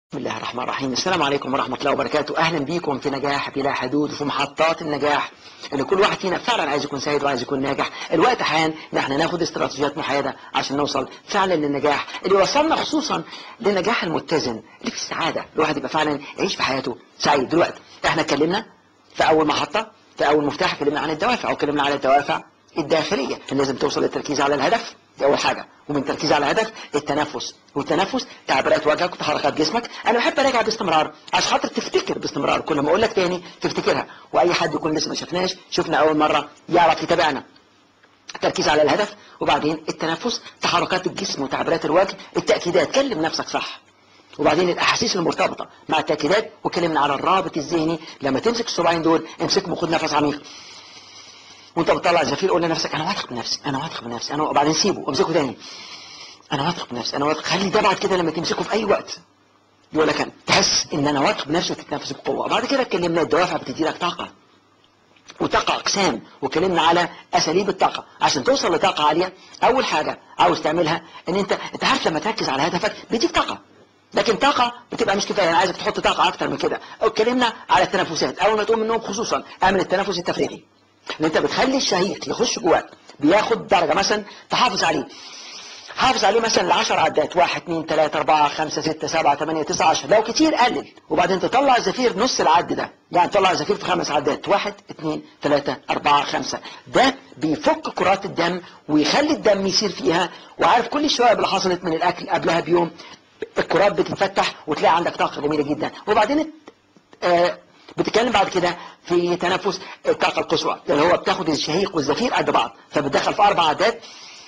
بسم الله الرحمن الرحيم السلام عليكم ورحمة الله وبركاته أهلا بيكم في نجاح بلا حدود وفي محطات النجاح اللي كل واحد فينا فعلا عايز يكون سعيد وعايز يكون ناجح الوقت حان ان احنا ناخد استراتيجيات محايدة عشان نوصل فعلا للنجاح اللي يوصلنا خصوصا للنجاح المتزن اللي في السعادة الواحد يبقى فعلا يعيش في حياته سعيد دلوقتي احنا اتكلمنا في أول محطة في أول مفتاح اتكلمنا عن الدوافع واتكلمنا عن الدوافع الداخلية اللي لازم توصل للتركيز على الهدف دي أول حاجة ومن التركيز على الهدف التنفس والتنفس تعبيرات وجهك وتحركات جسمك أنا بحب أراجع باستمرار عشان خاطر تفتكر باستمرار كل ما أقول لك تاني تفتكرها وأي حد يكون لسه ما شفناش شفنا أول مرة يعرف يتابعنا التركيز على الهدف وبعدين التنفس تحركات الجسم وتعبيرات الوجه التأكيدات كلم نفسك صح وبعدين الاحاسيس المرتبطه مع التاكيدات وكلمنا على الرابط الذهني لما تمسك الصباعين دول امسكهم وخد نفس عميق وانت بتطلع الزفير قول لنفسك انا واثق بنفسي انا واثق بنفسي انا وبعدين سيبه وامسكه تاني انا واثق بنفسي انا واثق خلي ده بعد كده لما تمسكه في اي وقت يقول لك انا تحس ان انا واثق بنفسي وتتنفس بقوه بعد كده اتكلمنا الدوافع بتدي لك طاقه وطاقه اقسام واتكلمنا على اساليب الطاقه عشان توصل لطاقه عاليه اول حاجه عاوز تعملها ان انت انت عارف لما تركز على هدفك بيديك طاقه لكن طاقة بتبقى مش كفاية أنا عايزك تحط طاقة أكتر من كده اتكلمنا على التنفسات أول ما تقوم من النوم خصوصا اعمل التنفس التفريغي ان انت بتخلي الشهيق يخش جواك بياخد درجة مثلا تحافظ عليه حافظ عليه مثلا ل 10 عدات 1 2 3 4 5 6 7 8 9 10 لو كتير قلل وبعدين تطلع الزفير نص العد ده يعني تطلع الزفير في خمس عدات 1 2 3 4 5 ده بيفك كرات الدم ويخلي الدم يسير فيها وعارف كل الشوائب اللي حصلت من الاكل قبلها بيوم الكرات بتتفتح وتلاقي عندك طاقة جميلة جدا وبعدين آه بتتكلم بعد كده في تنفس الطاقة القصوى اللي هو بتاخد الشهيق والزفير قد بعض فبتدخل في أربع عدات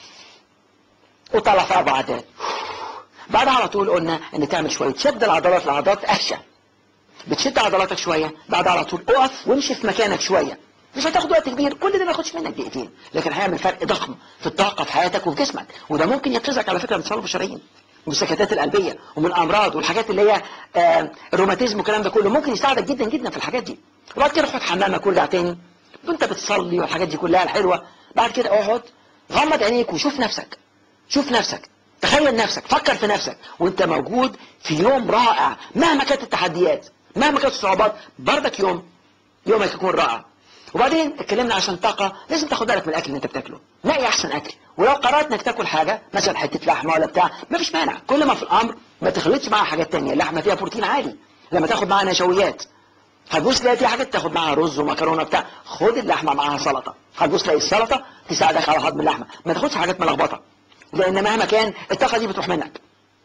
وتطلع في أربع عدات بعدها على طول قلنا ان تعمل شوية شد العضلات العضلات أهشى بتشد عضلاتك شوية بعدها على طول اقف وامشي في مكانك شوية مش هتاخد وقت كبير كل ده ما ياخدش منك دقيقتين لكن هيعمل فرق ضخم في الطاقة في حياتك وفي جسمك وده ممكن ينقذك على فكرة من تصلب الشرايين ومن السكتات القلبية ومن الأمراض والحاجات اللي هي آه الروماتيزم والكلام ده كله ممكن يساعدك جدا جدا في الحاجات دي وبعد كده خد حمامك وارجع تاني وانت بتصلي والحاجات دي كلها الحلوة بعد كده اقعد غمض عينيك وشوف نفسك شوف نفسك تخيل نفسك فكر في نفسك وانت موجود في يوم رائع مهما كانت التحديات مهما كانت الصعوبات بردك يوم يومك يكون رائع وبعدين اتكلمنا عشان طاقة لازم تاخد بالك من الاكل اللي انت بتاكله نقي احسن اكل ولو قررت انك تاكل حاجة مثلا حتة لحمة ولا بتاع مفيش مانع كل ما في الامر ما تخلطش معاها حاجات تانية اللحمة فيها بروتين عالي لما تاخد معاها نشويات هتبص تلاقي في حاجات تاخد معاها رز ومكرونه بتاع خد اللحمه معاها سلطه هتبص تلاقي السلطه تساعدك على هضم اللحمه ما تاخدش حاجات ملخبطه لان مهما كان الطاقه دي بتروح منك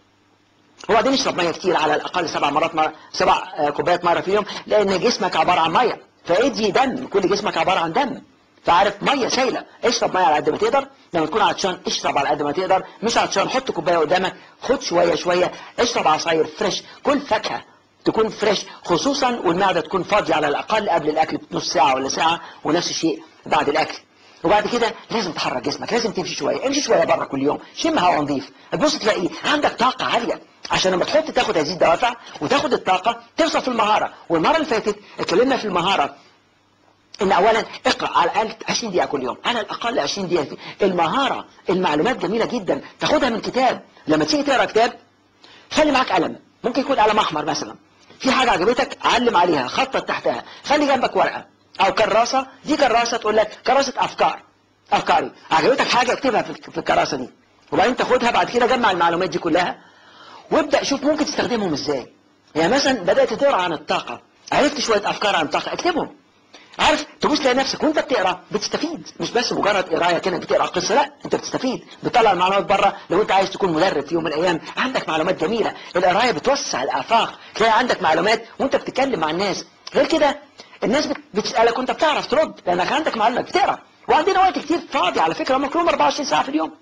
وبعدين اشرب ميه كتير على الاقل سبع مرات مرة سبع كوبايات مره في اليوم لان جسمك عباره عن ميه فادي دم كل جسمك عباره عن دم فعارف ميه سايله اشرب ميه على قد ما تقدر لما تكون عطشان اشرب على قد ما تقدر مش عطشان حط كوبايه قدامك خد شويه شويه اشرب عصاير فريش كل فاكهه تكون فريش خصوصا والمعده تكون فاضيه على الاقل قبل الاكل بنص ساعه ولا ساعه ونفس الشيء بعد الاكل وبعد كده لازم تحرك جسمك لازم تمشي شويه امشي شويه بره كل يوم شم هواء نظيف تبص تلاقي عندك طاقه عاليه عشان لما تحط تاخد هذه الدوافع وتاخد الطاقه توصل في المهاره والمره اللي فاتت اتكلمنا في المهاره ان اولا اقرا على الاقل 20 دقيقه كل يوم على الاقل 20 دقيقه المهاره المعلومات جميله جدا تاخدها من كتاب لما تيجي تقرا كتاب خلي معاك قلم ممكن يكون قلم احمر مثلا في حاجه عجبتك علم عليها خطط تحتها خلي جنبك ورقه او كراسه دي كراسه تقول لك كراسه افكار افكاري عجبتك حاجه اكتبها في الكراسه دي وبعدين تاخدها بعد كده جمع المعلومات دي كلها وابدا شوف ممكن تستخدمهم ازاي يعني مثلا بدات تقرا عن الطاقه عرفت شويه افكار عن الطاقه اكتبهم عارف تبص تلاقي نفسك وانت بتقرا بتستفيد مش بس مجرد قرايه كده بتقرا قصه لا انت بتستفيد بتطلع المعلومات بره لو انت عايز تكون مدرب في يوم من الايام عندك معلومات جميله القرايه بتوسع الافاق تلاقي عندك معلومات وانت بتتكلم مع الناس غير كده الناس بتسالك وانت بتعرف ترد لانك عندك معلومات بتقرا وعندنا وقت كتير فاضي على فكره مكروم 24 ساعه في اليوم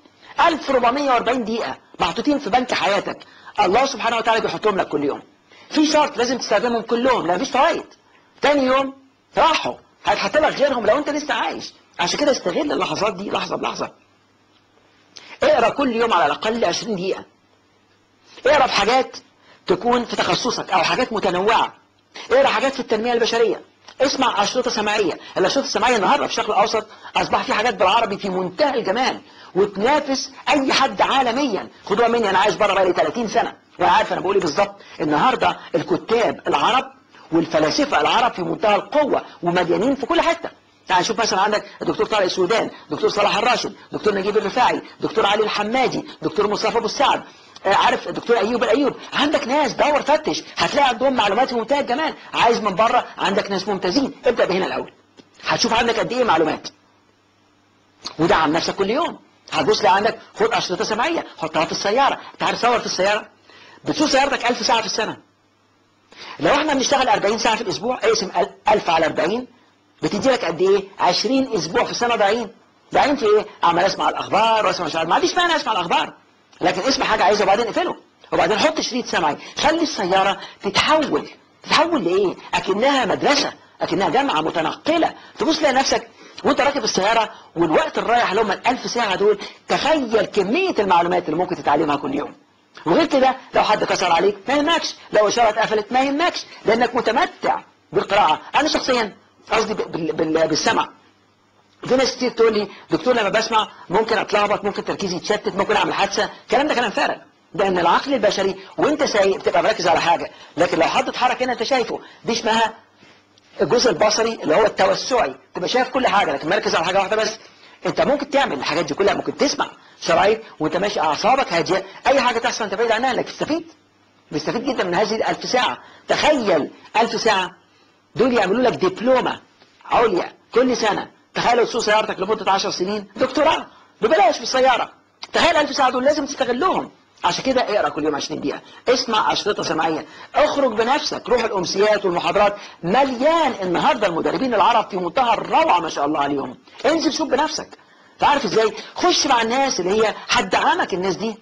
1440 دقيقه محطوطين في بنك حياتك الله سبحانه وتعالى بيحطهم لك كل يوم في شرط لازم تستخدمهم كلهم لا مفيش فوائد تاني يوم راحوا هيتحط لك غيرهم لو انت لسه عايش عشان كده استغل اللحظات دي لحظه بلحظه اقرا كل يوم على الاقل 20 دقيقه اقرا في حاجات تكون في تخصصك او حاجات متنوعه اقرا حاجات في التنميه البشريه اسمع اشرطه سماعيه الاشرطه السماعيه النهارده في الشرق الاوسط اصبح في حاجات بالعربي في منتهى الجمال وتنافس اي حد عالميا خدوها مني انا عايش بره بقالي 30 سنه وانا عارف انا بقول ايه بالظبط النهارده الكتاب العرب والفلاسفه العرب في منتهى القوه ومليانين في كل حته يعني شوف مثلا عندك الدكتور طارق السودان دكتور صلاح الراشد دكتور نجيب الرفاعي دكتور علي الحمادي دكتور مصطفى ابو السعد آه، عارف الدكتور ايوب الايوب عندك ناس دور فتش هتلاقي عندهم معلومات في منتهى الجمال عايز من بره عندك ناس ممتازين ابدا بهنا الاول هتشوف عندك قد ايه معلومات ودعم نفسك كل يوم هتبص تلاقي عندك خد اشرطه سمعيه حطها في السياره انت عارف صور في السياره بتسوق سيارتك 1000 ساعه في السنه لو احنا بنشتغل 40 ساعه في الاسبوع اقسم 1000 على 40 بتدي لك قد ايه 20 اسبوع في السنه ضايعين ضايعين في ايه عمال اسمع الاخبار واسمع مش عارف ما عنديش مانع اسمع الاخبار لكن اسمع حاجه عايزها وبعدين اقفله وبعدين حط شريط سمعي خلي السياره تتحول تتحول لايه اكنها مدرسه اكنها جامعه متنقله تبص تلاقي نفسك وانت راكب السياره والوقت الرايح اللي هم ال1000 ساعه دول تخيل كميه المعلومات اللي ممكن تتعلمها كل يوم وغير كده لو حد كسر عليك ما يهمكش لو اشاره اتقفلت ما يهمكش لانك متمتع بالقراءه انا شخصيا قصدي بال- بال- بالسمع في ناس كتير تقول لي دكتور لما بسمع ممكن اتلخبط ممكن تركيزي يتشتت ممكن اعمل حادثه الكلام ده كلام فارغ لان العقل البشري وانت سايق بتبقى مركز على حاجه لكن لو حد اتحرك هنا انت شايفه دي اسمها الجزء البصري اللي هو التوسعي تبقى شايف كل حاجه لكن مركز على حاجه واحده بس انت ممكن تعمل الحاجات دي كلها ممكن تسمع شرايط وانت ماشي اعصابك هاديه اي حاجه تحصل انت بعيد عنها لكن تستفيد بيستفيد جدا من هذه الألف ساعة تخيل ألف ساعة دول يعملوا لك دبلومة عليا كل سنة تخيل لو تسوق سيارتك لمدة 10 سنين دكتوراه ببلاش في السيارة تخيل ألف ساعة دول لازم تستغلهم عشان كده اقرا كل يوم 20 دقيقة اسمع أشرطة سمعية اخرج بنفسك روح الأمسيات والمحاضرات مليان النهاردة المدربين العرب في منتهى الروعة ما شاء الله عليهم انزل شوف بنفسك تعرف ازاي خش مع الناس اللي هي هتدعمك الناس دي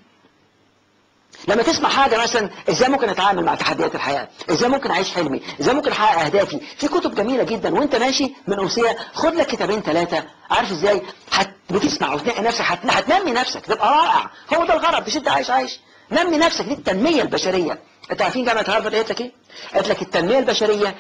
لما تسمع حاجة مثلا ازاي ممكن اتعامل مع تحديات الحياة ازاي ممكن اعيش حلمي ازاي ممكن احقق اهدافي في كتب جميلة جدا وانت ماشي من امسية خد لك كتابين ثلاثة عارف ازاي هت... بتسمع وتنقي نفسك هت... هتنمي نفسك تبقى رائع هو ده الغرض مش انت عايش عايش نمي نفسك دي التنمية البشرية انت عارفين جامعة هارفارد قالت لك ايه قالت لك التنمية البشرية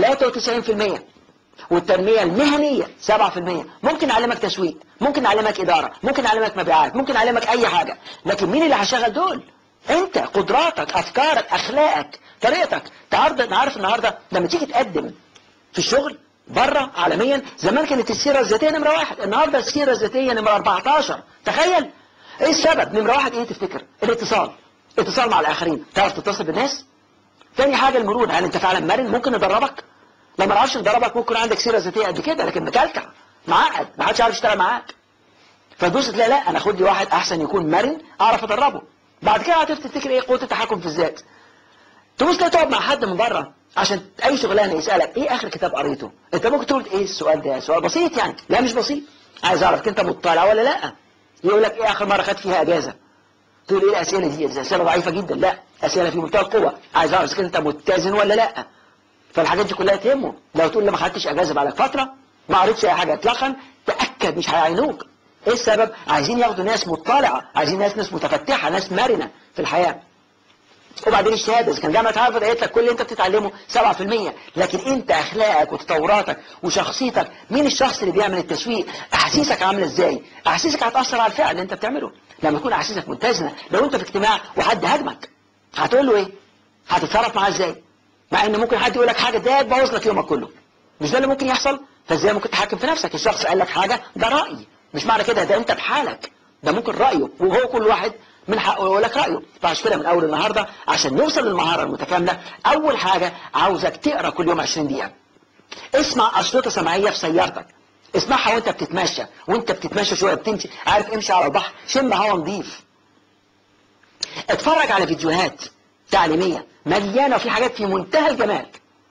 93% والتنمية المهنية 7% ممكن أعلمك تسويق ممكن أعلمك إدارة ممكن أعلمك مبيعات ممكن أعلمك أي حاجة لكن مين اللي هيشغل دول انت قدراتك افكارك اخلاقك طريقتك تعرض عارف النهارده لما تيجي تقدم في الشغل بره عالميا زمان كانت السيره الذاتيه نمره واحد النهارده السيره الذاتيه نمره 14 تخيل ايه السبب نمره واحد ايه تفتكر الاتصال اتصال مع الاخرين تعرف تتصل بالناس تاني حاجه المرونه هل انت فعلا مرن ممكن ندربك لما نعرفش ندربك ممكن عندك سيره ذاتيه قد كده لكن مكلكع معقد ما حدش عارف يشتغل معاك فتبص تلاقي لا انا خد لي واحد احسن يكون مرن اعرف ادربه بعد كده هتعرف تفتكر ايه قوه التحكم في الذات تبص تلاقي تقعد مع حد من بره عشان اي شغلانه يسالك ايه اخر كتاب قريته انت ممكن تقول ايه السؤال ده سؤال بسيط يعني لا مش بسيط عايز اعرف انت مطلع ولا لا يقول لك ايه اخر مره خدت فيها اجازه تقول ايه الاسئله دي اسئله ضعيفه جدا لا اسئله في منتهى القوه عايز اعرف اذا انت متزن ولا لا فالحاجات دي كلها تهمه لو تقول لي ما خدتش اجازه بقالك فتره ما قريتش اي حاجه اطلاقا تاكد مش هيعينوك ايه السبب عايزين ياخدوا ناس مطلعه عايزين ناس ناس متفتحه ناس مرنه في الحياه وبعدين الشهاده اذا كان جامعه هارفارد قالت لك كل اللي انت بتتعلمه 7% لكن انت اخلاقك وتطوراتك وشخصيتك مين الشخص اللي بيعمل التسويق احاسيسك عامله ازاي احاسيسك هتاثر على الفعل اللي انت بتعمله لما تكون احاسيسك متزنه لو انت في اجتماع وحد هاجمك هتقول له ايه هتتصرف معاه ازاي مع ان ممكن حد يقول لك حاجه ده تبوظ لك يومك كله مش ده اللي ممكن يحصل فازاي ممكن تحكم في نفسك الشخص قال لك حاجه ده راي مش معنى كده ده انت بحالك ده ممكن رايه وهو كل واحد من حقه يقول لك رايه فعشان كده من اول النهارده عشان نوصل للمهاره المتكامله اول حاجه عاوزك تقرا كل يوم 20 دقيقه اسمع اشرطه سمعيه في سيارتك اسمعها وانت بتتمشى وانت بتتمشى شويه بتمشي عارف امشي على البحر شم هوا نظيف اتفرج على فيديوهات تعليميه مليانه وفي حاجات في منتهى الجمال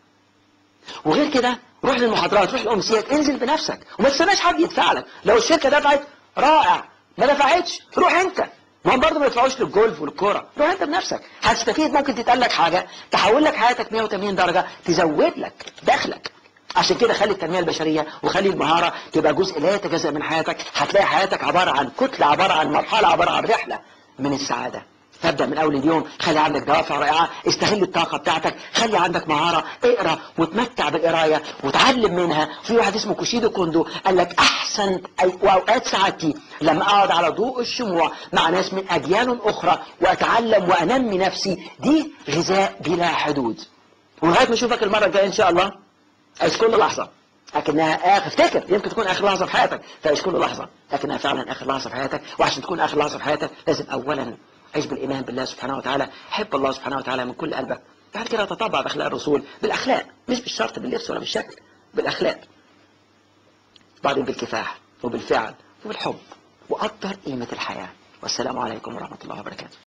وغير كده روح للمحاضرات روح للامسيات انزل بنفسك وما تستناش حد يدفع لك لو الشركه دفعت رائع ما دفعتش روح انت ما هم برضه ما يدفعوش للجولف والكوره روح انت بنفسك هتستفيد ممكن تتقال لك حاجه تحول لك حياتك 180 درجه تزود لك دخلك عشان كده خلي التنميه البشريه وخلي المهاره تبقى جزء لا يتجزا من حياتك هتلاقي حياتك عباره عن كتله عباره عن مرحله عباره عن رحله من السعاده تبدا من اول اليوم خلي عندك دوافع رائعه استغل الطاقه بتاعتك خلي عندك مهاره اقرا وتمتع بالقرايه وتعلم منها في واحد اسمه كوشيدو كوندو قال لك احسن أي- واوقات سعادتي لما اقعد على ضوء الشموع مع ناس من اجيال اخرى واتعلم وانمي نفسي دي غذاء بلا حدود ولغايه ما اشوفك المره الجايه ان شاء الله عيش كل لحظه لكنها اخر افتكر يمكن تكون اخر لحظه في حياتك تعيش كل لحظه لكنها فعلا اخر لحظه في حياتك وعشان تكون اخر لحظه في حياتك لازم اولا عيش بالايمان بالله سبحانه وتعالى حب الله سبحانه وتعالى من كل قلبك بعد كده تطبع باخلاق الرسول بالاخلاق مش بالشرط باللبس ولا بالشكل بالاخلاق بعدين بالكفاح وبالفعل وبالحب وقدر قيمه الحياه والسلام عليكم ورحمه الله وبركاته